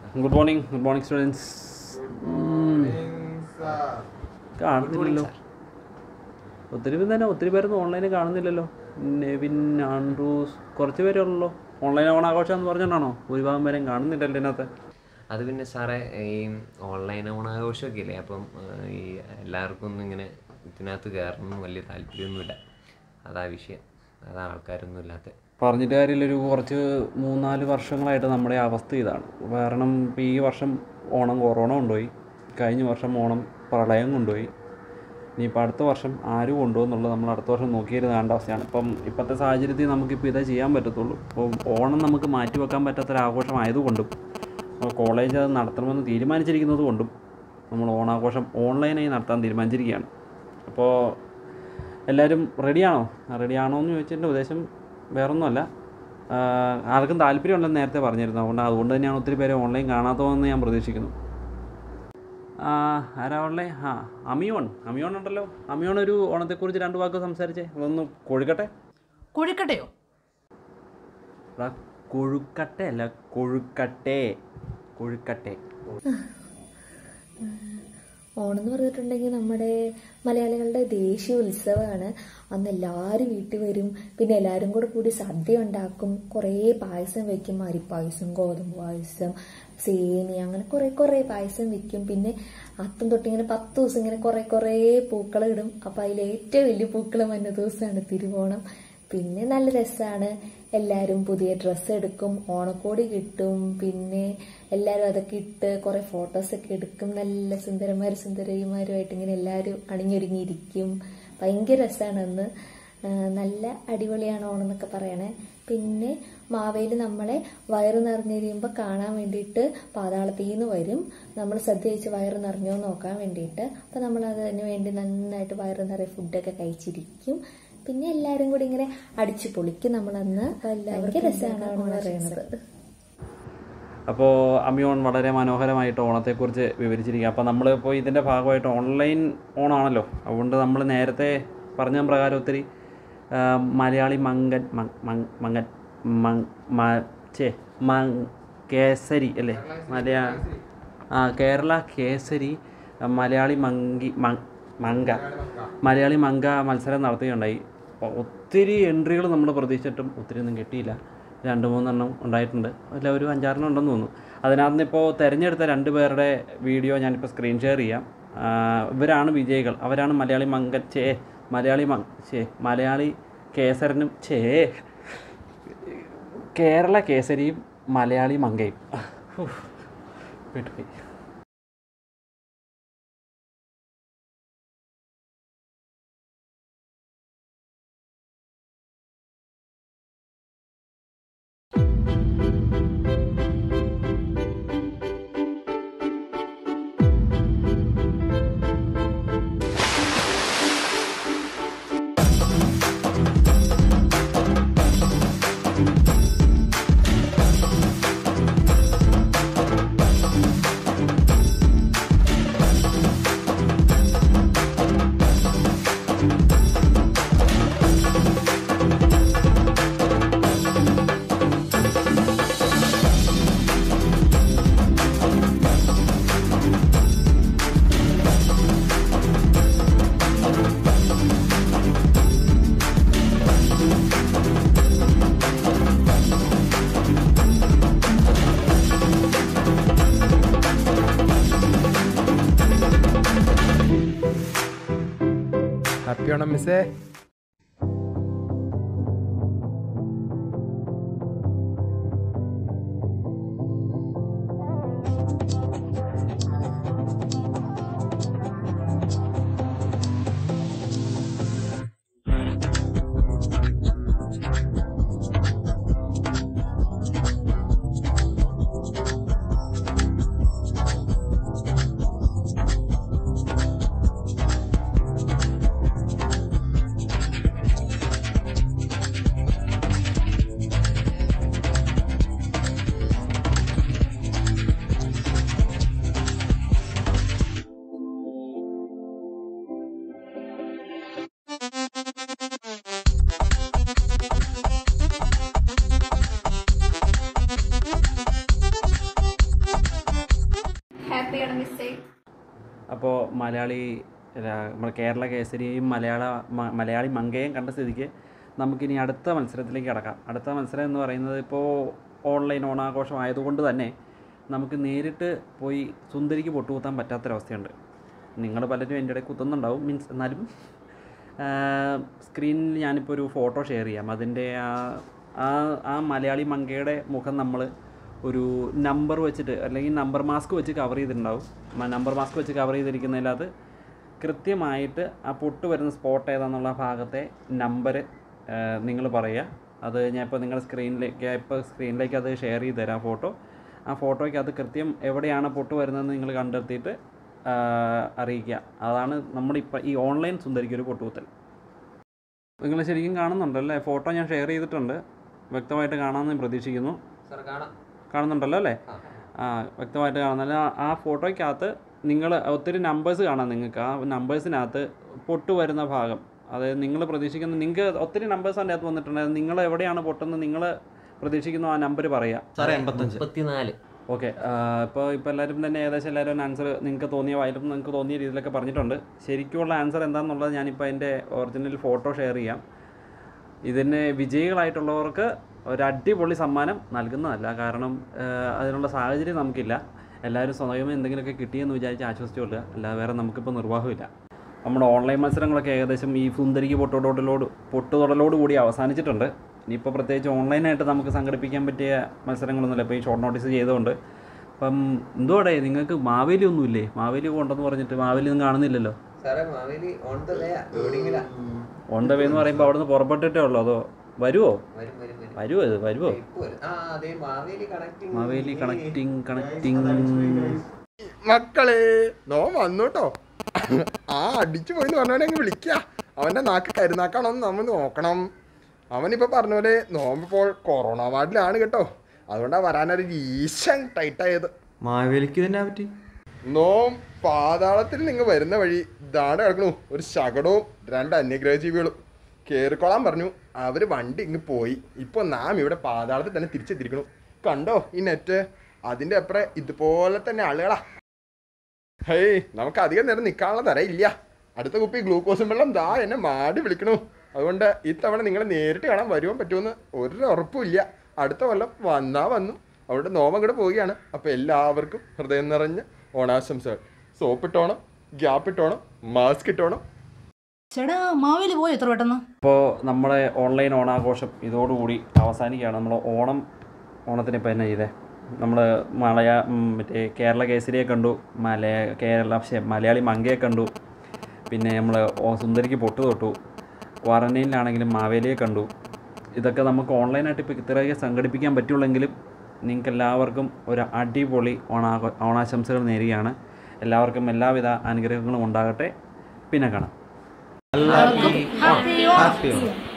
Good morning good morning students കാണുന്നില്ലല്ലോ ഒത്തിരി പേര് തന്നെ ഒത്തിരി പേരൊന്നും ഓൺലൈനിൽ കാണുന്നില്ലല്ലോ നെവിൻ ആൻഡ്രൂസ് കുറച്ച് പേരേ ഉള്ളല്ലോ ഓൺലൈൻ ഓണാഘോഷം എന്ന് പറഞ്ഞിട്ടാണോ ഭൂരിഭാഗം പേരെയും കാണുന്നില്ലല്ലോ ഇതിനകത്ത് അത് പിന്നെ സാറേ ഈ ഓൺലൈൻ ഓണാഘോഷമൊക്കെ ഇല്ലേ അപ്പം ആ, ഈ എല്ലാവർക്കും ഒന്നും ഇങ്ങനെ ഇതിനകത്ത് കയറണമെന്ന് വലിയ താല്പര്യമൊന്നുമില്ല അതാ വിഷയം അതാ ആൾക്കാരൊന്നും ഇല്ലാത്ത പറഞ്ഞിട്ട് കാര്യമില്ല ഒരു കുറച്ച് മൂന്നാല് വർഷങ്ങളായിട്ട് നമ്മുടെ അവസ്ഥ ഇതാണ് കാരണം ഇപ്പോൾ ഈ വർഷം ഓണം കൊറോണ കൊണ്ടുപോയി കഴിഞ്ഞ വർഷം ഓണം പ്രളയം കൊണ്ടുപോയി ഇനിയിപ്പോൾ അടുത്ത വർഷം ആരും കൊണ്ടുപോകുന്നുള്ളത് നമ്മൾ അടുത്ത വർഷം നോക്കിയിരുന്ന കാണേണ്ട അവസ്ഥയാണ് ഇപ്പം ഇപ്പോഴത്തെ സാഹചര്യത്തിൽ നമുക്കിപ്പോൾ ഇതേ ചെയ്യാൻ പറ്റത്തുള്ളൂ അപ്പം ഓണം നമുക്ക് മാറ്റി വെക്കാൻ പറ്റാത്തൊരു ആഘോഷമായതുകൊണ്ടും നമ്മൾ കോളേജ് അത് നടത്തണമെന്ന് തീരുമാനിച്ചിരിക്കുന്നത് കൊണ്ടും നമ്മൾ ഓണാഘോഷം ഓൺലൈനായി നടത്താൻ തീരുമാനിച്ചിരിക്കുകയാണ് അപ്പോൾ എല്ലാവരും റെഡിയാണോ റെഡിയാണോ എന്ന് ചോദിച്ചതിൻ്റെ ഉദ്ദേശം വേറൊന്നുമല്ല ആഹ് ആർക്കും താല്പര്യമുണ്ടെന്ന് നേരത്തെ പറഞ്ഞിരുന്നു അതുകൊണ്ട് അതുകൊണ്ട് തന്നെയാണ് ഒത്തിരി പേരെ ഓൺലൈൻ കാണാത്തതെന്ന് ഞാൻ പ്രതീക്ഷിക്കുന്നു ആ, ആരാ ഉള്ളേ ആ അമിയോൺ അമിയോൺ ഉണ്ടല്ലോ അമിയോൺ ഒരു ഓണത്തെക്കുറിച്ച് രണ്ട് വാക്ക് സംസാരിച്ചേ അതൊന്ന് കൊഴുക്കട്ടെ കൊഴുക്കട്ടയോ എടാ, കൊഴുക്കട്ടെ അല്ല കൊഴുക്കട്ടെ കൊഴുക്കട്ടെ ഓണം എന്ന് പറഞ്ഞിട്ടുണ്ടെങ്കിൽ നമ്മുടെ മലയാളികളുടെ ദേശീയ ഉത്സവമാണ് അന്ന് എല്ലാവരും വീട്ടിൽ വരും പിന്നെ എല്ലാവരും കൂടെ കൂടി സദ്യ ഉണ്ടാക്കും കുറേ പായസം വെക്കും അരിപ്പായസം ഗോതമ്പ് പായസം സേമിയ അങ്ങനെ കുറേ കുറേ പായസം വെക്കും പിന്നെ അത്തം തൊട്ടിങ്ങനെ പത്ത് ദിവസം ഇങ്ങനെ കുറേ കുറേ പൂക്കൾ ഇടും അപ്പം അതിൽ ഏറ്റവും വലിയ പൂക്കൾ വന്ന ദിവസമാണ് തിരുവോണം പിന്നെ നല്ല രസമാണ് എല്ലാവരും പുതിയ ഡ്രസ്സ് എടുക്കും ഓണക്കോടി കിട്ടും പിന്നെ എല്ലാവരും അതൊക്കെ ഇട്ട് കുറേ ഫോട്ടോസൊക്കെ എടുക്കും നല്ല സുന്ദരന്മാർ സുന്ദരിമാരുമായിട്ട് ഇങ്ങനെ എല്ലാവരും അണിഞ്ഞൊരുങ്ങിയിരിക്കും ഭയങ്കര രസമാണ് അന്ന് ആ, നല്ല അടിപൊളിയാണ് ഓണം എന്നൊക്കെ പറയണേ പിന്നെ മാവേലി നമ്മളെ വയറ് നിറഞ്ഞിരിയുമ്പോൾ കാണാൻ വേണ്ടിയിട്ട് പാതാളത്തിൽ നിന്ന് വരും നമ്മൾ ശ്രദ്ധിച്ച് വയറ് നിറഞ്ഞോ എന്ന് നോക്കാൻ വേണ്ടിയിട്ട് അപ്പം നമ്മൾ അതിന് വേണ്ടി നന്നായിട്ട് വയറ് നിറയെ ഫുഡൊക്കെ കഴിച്ചിരിക്കും പിന്നെ എല്ലാവരും കൂടി ഇങ്ങനെ അടിച്ചു പൊളിക്കും നമ്മളന്ന് ഭയങ്കര രസമാണ് ഓണം പറയുന്നത് അപ്പോൾ അമിയോൺ വളരെ മനോഹരമായിട്ട് ഓണത്തെക്കുറിച്ച് വിവരിച്ചിരിക്കുക അപ്പോൾ നമ്മളിപ്പോൾ ഇതിൻ്റെ ഭാഗമായിട്ട് ഓൺലൈൻ ഓണാണല്ലോ അതുകൊണ്ട് നമ്മൾ നേരത്തെ പറഞ്ഞ പ്രകാരം ഒത്തിരി ആ, മലയാളി മങ്കൻ മങ്- മങ്- മങ്ങൻ മങ് മ- ചേ മങ് കേസരി അല്ലേ മലയാ ആ കേരള കേസരി ആ, മലയാളി മങ്കി മങ് മങ്ക മലയാളി മങ്ക മത്സരം നടത്തുകയുണ്ടായി അപ്പോൾ ഒത്തിരി എൻട്രികൾ നമ്മൾ പ്രതീക്ഷിച്ചിട്ടും ഒത്തിരി ഒന്നും കിട്ടിയില്ല രണ്ട് മൂന്നെണ്ണം ഉണ്ടായിട്ടുണ്ട് അല്ല ഒരു അഞ്ചാറെണ്ണം ഉണ്ടെന്ന് തോന്നുന്നു അതിനകത്ത് നിന്ന് ഇപ്പോൾ തിരഞ്ഞെടുത്ത രണ്ട് പേരുടെ വീഡിയോ ഞാനിപ്പോൾ സ്ക്രീൻ ഷെയർ ചെയ്യാം ആ, ഇവരാണ് വിജയികൾ അവരാണ് മലയാളി മങ്കൻ ചേ മലയാളി മങ് ചേ മലയാളി കേസരനും ചേ കേരള കേസരിയും മലയാളി മങ്കയും ഉഫ്. വിട്ടുപോയി ഹാപ്പി ഓണം മിസ്സേ ഹാപ്പിയാണ് മിസ്സേ അപ്പോൾ മലയാളി ര- നമ്മുടെ കേരള കേസരിയെയും മലയാള മ- മലയാളി മങ്കയും കണ്ട സ്ഥിതിക്ക് നമുക്കിനി അടുത്ത മത്സരത്തിലേക്ക് കടക്കാം അടുത്ത മത്സരം എന്ന് പറയുന്നത് ഇപ്പോൾ ഓൺലൈൻ ഓണാഘോഷം ആയതുകൊണ്ട് തന്നെ നമുക്ക് നേരിട്ട് പോയി സുന്ദരിക്ക് പൊട്ടുകുത്താൻ പറ്റാത്തൊരവസ്ഥയുണ്ട് നിങ്ങൾ പലരും എൻ്റെ ഇടയിൽ കുത്തുന്നുണ്ടാവും മീൻസ് എന്നാലും സ്ക്രീനിൽ ഞാനിപ്പോൾ ഒരു ഫോട്ടോ ഷെയർ ചെയ്യാം അതിൻ്റെ ആ ആ ആ മലയാളി മങ്കയുടെ മുഖം നമ്മൾ ഒരു നമ്പർ വെച്ചിട്ട് അല്ലെങ്കിൽ നമ്പർ മാസ്ക് വെച്ച് കവർ ചെയ്തിട്ടുണ്ടാവും നമ്പർ മാസ്ക് വെച്ച് കവർ ചെയ്തിരിക്കുന്നതിലത് കൃത്യമായിട്ട് ആ പൊട്ട് വരുന്ന സ്പോട്ട് ഏതാണെന്നുള്ള ഭാഗത്തെ നമ്പർ നിങ്ങൾ പറയുക അത് ഞാൻ ഇപ്പോൾ നിങ്ങളുടെ സ്ക്രീനിലേക്ക് ഇപ്പോൾ സ്ക്രീനിലേക്ക് അത് ഷെയർ ചെയ്ത് തരാം ഫോട്ടോ ആ ഫോട്ടോയ്ക്ക് അത് കൃത്യം എവിടെയാണ് പൊട്ട് വരുന്നതെന്ന് നിങ്ങൾ കണ്ടെത്തിയിട്ട് ആ, അറിയിക്കുക അതാണ് നമ്മളിപ്പോൾ ഈ ഓൺലൈൻ സുന്ദരിക്കൊരു പൊട്ടുകുത്തൽ നിങ്ങൾ ശരിക്കും കാണുന്നുണ്ടല്ലേ ഫോട്ടോ ഞാൻ ഷെയർ ചെയ്തിട്ടുണ്ട് വ്യക്തമായിട്ട് കാണാമെന്ന് ഞാൻ പ്രതീക്ഷിക്കുന്നു സാർ കാണാം കാണുന്നുണ്ടല്ലോ അല്ലേ ആ. ആ വ്യക്തമായിട്ട് കാണുന്നില്ല ആ ഫോട്ടോയ്ക്കകത്ത് നിങ്ങൾ ഒത്തിരി നമ്പേഴ്സ് കാണാം നിങ്ങൾക്ക് ആ നമ്പേഴ്സിനകത്ത് പൊട്ട് വരുന്ന ഭാഗം അതായത് നിങ്ങൾ പ്രതീക്ഷിക്കുന്ന നിങ്ങൾക്ക് ഒത്തിരി നമ്പേഴ്സ് അതിൻ്റെ അകത്ത് വന്നിട്ടുണ്ട് നിങ്ങൾ എവിടെയാണ് പൊട്ടെന്ന് നിങ്ങൾ പ്രതീക്ഷിക്കുന്ന ആ നമ്പർ പറയുക സാറേ എൺപത്തഞ്ച് മുപ്പത്തിനാല് ഓക്കെ ഇപ്പോൾ ഇപ്പോൾ എല്ലാവരും തന്നെ ഏകദേശം എല്ലാവരും ആൻസർ നിങ്ങൾക്ക് തോന്നിയ വായിലും നിങ്ങൾക്ക് തോന്നിയ രീതിയിലൊക്കെ പറഞ്ഞിട്ടുണ്ട് ശരിക്കുള്ള ആൻസർ എന്താണെന്നുള്ളത് ഞാനിപ്പോൾ അതിൻ്റെ ഒറിജിനൽ ഫോട്ടോ ഷെയർ ചെയ്യാം ഇതിന് വിജയികളായിട്ടുള്ളവർക്ക് ഒരു അടിപൊളി സമ്മാനം നൽകുന്നതല്ല കാരണം ആ, അതിനുള്ള സാഹചര്യം നമുക്കില്ല എല്ലാവരും സ്വയമേ എന്തെങ്കിലുമൊക്കെ കിട്ടിയെന്ന് വിചാരിച്ച് ആശ്വസിച്ചുകൊള്ളുക അല്ലാതെ വേറെ നമുക്കിപ്പോൾ നിർവാഹമില്ല നമ്മുടെ ഓൺലൈൻ മത്സരങ്ങളൊക്കെ ഏകദേശം ഈ സുന്ദരിക്ക് പൊട്ടുതൊടലോട് പൊട്ടുതൊടലോട് കൂടി അവസാനിച്ചിട്ടുണ്ട് ഇനിയിപ്പോൾ പ്രത്യേകിച്ച് ഓൺലൈനായിട്ട് നമുക്ക് സംഘടിപ്പിക്കാൻ പറ്റിയ മത്സരങ്ങളൊന്നുമില്ല ഇപ്പോൾ ഈ ഷോർട്ട് നോട്ടീസ് ചെയ്തുകൊണ്ട് അപ്പം എന്തുവാടേ നിങ്ങൾക്ക് മാവേലി ഒന്നുമില്ലേ മാവേലി ഉണ്ടെന്ന് പറഞ്ഞിട്ട് മാവേലി ഒന്നും കാണുന്നില്ലല്ലോ സാറേ മാവേലി ഓൺ ദ വേ ലോഡിങ്ങിലാ ഓൺ ദ വേ എന്ന് പറയുമ്പോൾ അവിടെ നിന്ന് പുറപ്പെട്ടിട്ടേ ഉള്ളൂ അതോ വരുമോ വരും വരും വരും വരുമോ ഇത് വരുമോ ഇപ്പൊ വരും. ആ അതെ Maveli connecting Maveli connecting connecting മക്കളെ നോ വന്നോട്ടോ ആ അടിച്ചു പോയി എന്ന് പറഞ്ഞവനെ അങ്ങ് വിളിക്ക അവന്റെ നാക്ക് കരുനാക്കാണോന്ന് നമ്മൾ നോക്കണം അവനിപ്പോ പറഞ്ഞ പോലെ നോമ്പിപ്പോൾ കൊറോണ വാർഡിലാണ് കേട്ടോ അതുകൊണ്ടാ വരാനൊരു ഈശൻ ടൈറ്റായത് മാവേലിക്ക് തന്നെ പറ്റി നോം പാതാളത്തിൽ നിങ്ങൾ വരുന്ന വഴി ഇതാണ് കിടക്കണു ഒരു ശകടവും രണ്ട് അന്യഗ്രഹ ജീവികളും കയറിക്കോളാൻ പറഞ്ഞു അവര് വണ്ടി ഇങ്ങ് പോയി ഇപ്പൊ നാം ഇവിടെ പാതാളത്തിൽ തന്നെ തിരിച്ചെത്തിരിക്കണു കണ്ടോ ഈ നെറ്റ് അതിന്റെ അപ്പുറം ഇതുപോലെ തന്നെ ആളുകളാ ഹേയ് നമുക്ക് അധികം നേരം നിൽക്കാനുള്ള തര ഇല്ല അടുത്ത കുപ്പി ഗ്ലൂക്കോസും വെള്ളം ദാ എന്നെ മാടി വിളിക്കണു അതുകൊണ്ട് ഇത്തവണ നിങ്ങളെ നേരിട്ട് കാണാൻ വരുവാൻ പറ്റുമെന്ന് ഒരു ഉറപ്പുമില്ല അടുത്ത കൊല്ലം വന്നാ വന്നു അവിടെ നോമം കൂടെ പോവുകയാണ് അപ്പോൾ എല്ലാവർക്കും ഹൃദയം നിറഞ്ഞ ഓണാശംസകൾ സോപ്പിട്ടോണം ഗ്യാപ്പ് ഇട്ടോണം മാസ്ക് ഇട്ടോണം ചേട്ടാ മാവേലി പോയി എത്ര പെട്ടെന്ന് ഇപ്പോൾ നമ്മുടെ ഓൺലൈൻ ഓണാഘോഷം ഇതോടുകൂടി അവസാനിക്കുകയാണ് നമ്മൾ ഓണം ഓണത്തിന് ഇപ്പോൾ എന്നാ ചെയ്തേ നമ്മൾ മലയാ ഉം, മറ്റേ കേരള കേസരിയെ കണ്ടു മലയ കേരള ശ്ശെ, മലയാളി മങ്കയെ കണ്ടു പിന്നെ നമ്മൾ സുന്ദരിക്ക് പൊട്ട് തൊട്ടു ക്വാറന്റൈനിലാണെങ്കിലും മാവേലിയെ കണ്ടു ഇതൊക്കെ നമുക്ക് ഓൺലൈനായിട്ട് ഇപ്പോൾ ഇത്രയൊക്കെ സംഘടിപ്പിക്കാൻ പറ്റുള്ളെങ്കിലും നിങ്ങൾക്ക് എല്ലാവർക്കും ഒരു അടിപൊളി ഓണാഘോ ഓണാശംസകൾ നേരുകയാണ് എല്ലാവർക്കും എല്ലാവിധ അനുഗ്രഹങ്ങളും ഉണ്ടാകട്ടെ പിന്നെ കാണാം ഹാപ്പി ഓണം